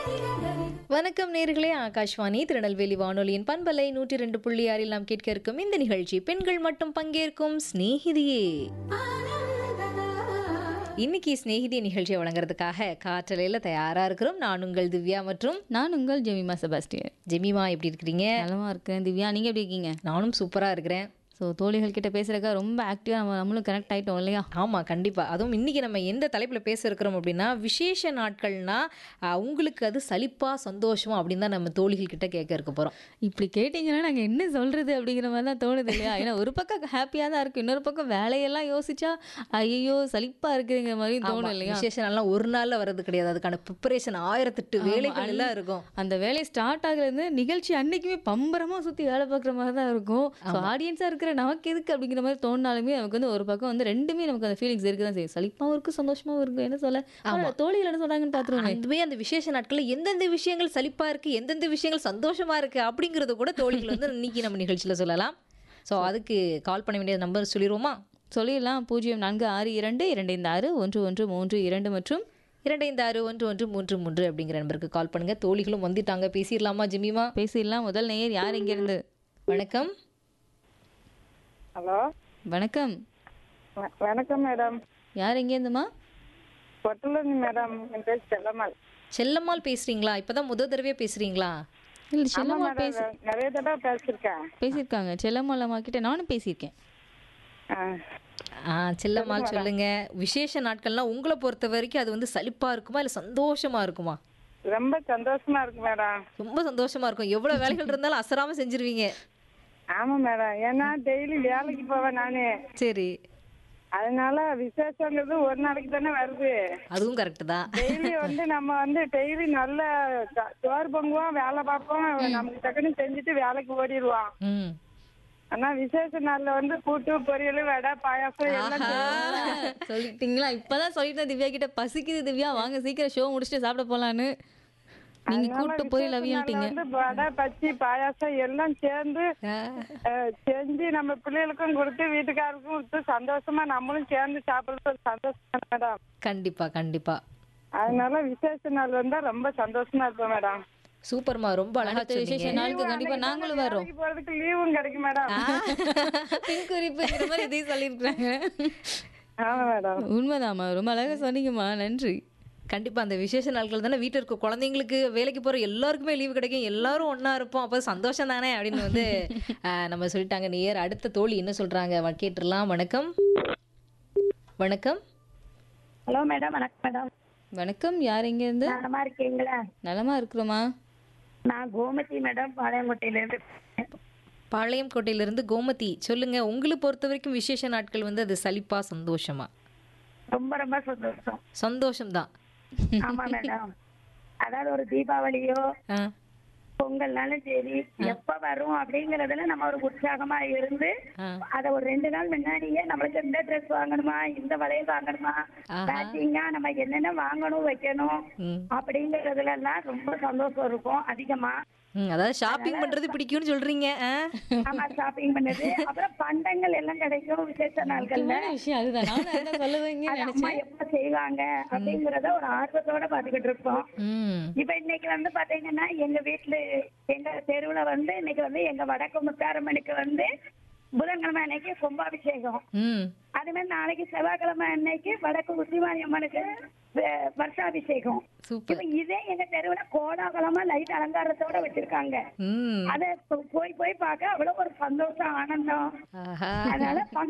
வணக்கம் நேர்களே ஆகாஷ்வாணி திருநெல்வேலி வானொலியின் பண்பலை நூற்றி ரெண்டு புள்ளி ஆறில் நாம் கேட்க இருக்கும் இந்த நிகழ்ச்சி பெண்கள் மட்டும் பங்கேற்கும் சிநேகிதியே இன்னைக்கு சிநேகிதி நிகழ்ச்சியை வழங்குறதுக்காக காற்றலையில் தயாரா இருக்கிறோம் நான் உங்கள் திவ்யா மற்றும் நான் உங்கள் ஜெமிமா செபாஸ்டியன் ஜெமிமா எப்படி இருக்கிறீங்க நலமா இருக்கேன் திவ்யா நீங்க எப்படி இருக்கீங்க நானும் சூப்பரா இருக்கிறேன் ஸோ தோழிகள் கிட்ட பேசுறதுக்கா ரொம்ப ஆக்டிவா நம்ம நம்மளும் கனெக்ட் ஆயிட்டோம் இல்லையா ஆமா கண்டிப்பா அதுவும் இன்னைக்கு நம்ம எந்த தலைப்புல பேச இருக்கிறோம் அப்படின்னா விசேஷ நாட்கள்னா அஹ், உங்களுக்கு அது சலிப்பா சந்தோஷமா அப்படின்னு தான் நம்ம தோழிகள் கிட்ட கேட்க இருக்க போறோம் இப்படி கேட்டிங்கன்னா நாங்க என்ன சொல்றது அப்படிங்கிற மாதிரி தான் தோணுது இல்லையா ஏன்னா ஒரு பக்கம் ஹாப்பியா தான் இருக்கு இன்னொரு பக்கம் வேலையெல்லாம் யோசிச்சா ஐயோ சலிப்பா இருக்குங்கிற மாதிரி ஆமா, தோணும் இல்லையா விசேஷ நாள்லாம் ஒரு நாள்ல வர்றது கிடையாது அதுக்கான ப்ரிப்பரேஷன் ஆயிரத்தெட்டு வேலைகள் எல்லாம் இருக்கும் அந்த வேலை ஸ்டார்ட் ஆகுறது நிகழ்ச்சி அன்னைக்குமே பம்பரமா சுத்தி வேலை பார்க்குற மாதிரி தான் இருக்கும் ஸோ ஆடியன்ஸா இருக்கிற நமக்கு எதுக்கு அப்படிங்கிற மாதிரி தோணினாலுமே நமக்கு வந்து ஒரு பக்கம் வந்து ரெண்டுமே நமக்கு அந்த ஃபீலிங்ஸ் இருக்கு தான் செய்யும் சலிப்பாவும் இருக்கு சந்தோஷமாவும் இருக்கும் என்ன சொல்ல ஆனா, தோழிகள் என்ன சொல்றாங்கன்னு பாத்துருவோமே அதுவே அந்த விசேஷ நாட்கள்ல எந்தெந்த விஷயங்கள் சலிப்பா இருக்கு எந்தெந்த விஷயங்கள் சந்தோஷமா இருக்கு அப்படிங்கறது கூட தோழிகள் வந்து இன்னைக்கு நம்ம நிகழ்ச்சியில சொல்லலாம் ஸோ அதுக்கு கால் பண்ண வேண்டிய நம்பர் சொல்லிடுவோமா சொல்லிடலாம் பூஜ்ஜியம் நான்கு ஆறு இரண்டு இரண்டு இந்த ஆறு ஒன்று ஒன்று மூன்று இரண்டு மற்றும் இரண்டு ஐந்து ஆறு ஒன்று ஒன்று மூன்று மூன்று அப்படிங்கிற நம்பருக்கு கால் பண்ணுங்க தோழிகளும் வந்துட்டாங்க பேசிடலாமா ஜிமிமா பேசிடலாம் முதல் நேயர் யார் இங்கிருந்து வணக்கம் ஹலோ வணக்கம் வ- வணக்கம் மேடம் யார் எங்கேருந்துமா பொட்டலூர் மேடம் என் பேர் செல்லம்மாள் செல்லம்மாள் பேசுறீங்களா இப்பதான் முதல் தடவையா பேசுறீங்களா இல்லை ஆமா செல்லம்மா மேடம் பேசி நான் நிறைய தடவை பேசியிருக்கேன் பேசியிருக்காங்க செல்லம்மாளம்மா கிட்ட நானும் பேசியிருக்கேன் ஆ. ஆ செல்லம்மாள் சொல்லுங்க விசேஷ நாட்கள்லாம் உங்களை பொறுத்த வரைக்கும் அது வந்து சலிப்பா இருக்குமா இல்ல சந்தோஷமா இருக்குமா ரொம்ப சந்தோஷமா இருக்கு மேடம் ரொம்ப சந்தோஷமா இருக்கும் எவ்வளவு வேலைகள் இருந்தாலும் அசராம செஞ்சிருவீங்க ஆமா மேடம் ஏன்னா டெய்லி வேலைக்கு போவேன் நானு சரி அதனால விசேஷங்கிறது ஒரு நாளைக்கு தானே வருது அதுவும் கரெக்ட் தான் டெய்லி வந்து நம்ம வந்து டெய்லி நல்ல ச- சோறு பொங்குவோம் வேலை பார்ப்போம் நமக்கு டக்குன்னு செஞ்சுட்டு வேலைக்கு ஓடிடுவோம் ம் ஆனா விசேஷ நாள்ல வந்து கூட்டு பொரியல் வடை பாயாசம் எல்லாம் செய்வோம். சொல்லிட்டீங்களா இப்பதான் சொல்லிட்டேன் திவ்யா கிட்ட பசிக்குது திவ்யா வாங்க சீக்கிரம் ஷோ முடிச்சுட்டு சாப்பிட போலான்னு நீங்க அதனால கூட்டு போய் விசேஷ லவியாட்டீங்க நாள்ல வந்து வடை பச்சி பாயாசம் எல்லாம் சேர்ந்து அஹ், செஞ்சு நம்ம பிள்ளைகளுக்கும் கொடுத்து வீட்டுக்காருக்கும் கொடுத்து சந்தோஷமா நம்மளும் சேர்ந்து சாப்பிடுறது ஒரு சந்தோஷம் தானே மேடம் கண்டிப்பா கண்டிப்பா அதனால விசேஷ நாள் வந்தா ரொம்ப சந்தோஷமா இருப்போம் மேடம் சூப்பர்மா ரொம்ப அழகா அடுத்த விசேஷ சொன்னீங்க நாளுக்கு கண்டிப்பா நாங்களும் வரோம் வேலைக்கு போறதுக்கு லீவும் கிடைக்கும் மேடம் பின் குறிப்புங்கிற மாதிரி இதையும் சொல்லியிருக்காங்க ஆமா மேடம் உண்மைதாம்மா ரொம்ப அழகா சொன்னீங்கம்மா நன்றி கண்டிப்பா அந்த விசேஷ நாட்கள் தானே வீட்டில் இருக்க குழந்தைங்களுக்கு வேலைக்கு போற எல்லாருக்குமே லீவு கிடைக்கும் எல்லாரும் ஒண்ணா இருப்போம் அப்போ சந்தோஷம் தானே அப்படின்னு வந்து ஆஹ், நம்ம சொல்லிட்டாங்க நேயர் அடுத்த தோழி என்ன சொல்றாங்க வ- கேட்டுடலாம் வணக்கம் வணக்கம் ஹலோ மேடம் வணக்கம் மேடம் வணக்கம் யார் எங்கேருந்து நலமா இருக்கீங்களா நலமா இருக்கிறோமா நான் கோமதி மேடம் பாளையங்கோட்டையில இருந்து பாளையம் கோட்டையிலிருந்து கோமதி சொல்லுங்க உங்களை பொறுத்த வரைக்கும் விசேஷ நாட்கள் வந்து அது சலிப்பா சந்தோஷமா ரொம்ப ரொம்ப சந்தோஷம் சந்தோஷம்தான் ஆமா மேடம் அதாவது ஒரு தீபாவளியோ ஆ பொங்கல்னாலும் சரி எப்ப வரும் அப்படிங்கறதுல நம்ம ஒரு உற்சாகமா இருந்து ஆ. அத ஒரு ரெண்டு நாள் முன்னாடியே நம்மளுக்கு இந்த ட்ரெஸ் வாங்கணுமா இந்த வளையல் வாங்கணுமா ஆஹா. மேட்சிங்கா நம்ம என்னென்ன வாங்கணும் வைக்கணும் ம் அப்படிங்கறதுல எல்லாம் ரொம்ப சந்தோஷம் இருக்கும் அதிகமா ம், அதாவது ஷாப்பிங் பண்றது பிடிக்கும்னு சொல்றீங்க ஆ? ஆமா ஷாப்பிங் பண்ணது அப்புறம் பண்டங்கள் எல்லாம் கிடைக்கும் விசேஷ நாட்கள்ல முக்கியமான விஷயம் அதுதான் நானும் அதான் சொல்லுவீங்கன்னு அது நினைச்சேன் அம்மா எப்ப செய்வாங்க அப்படிங்கறத ஒரு ஆர்வத்தோட பாத்துக்கிட்டு இருப்போம் ம் இப்ப இன்னைக்கு வந்து பாத்தீங்கன்னா எங்க வீட்டுல எங்க தெருவுல வந்து இன்னைக்கு வந்து எங்க வடக்கு முத்தாரம்மனுக்கு வந்து புதன்கிழமை அன்னைக்கு கும்பாபிஷேகம் ம் அதே மாதிரி நாளைக்கு செவ்வாய்க்கிழமை அன்னைக்கு வடக்கு உத்திவாணி அம்மனுக்கு வ- வருஷாபிஷேகம் சூப்பர் இப்ப இதே எங்க தெருவுல கோலாகலமா லைட் அலங்காரத்தோட வச்சிருக்காங்க ம் அத போ- போய் போய் பார்க்க அவ்வளவு ஒரு சந்தோஷம் ஆனந்தம் ஆஹா அதனால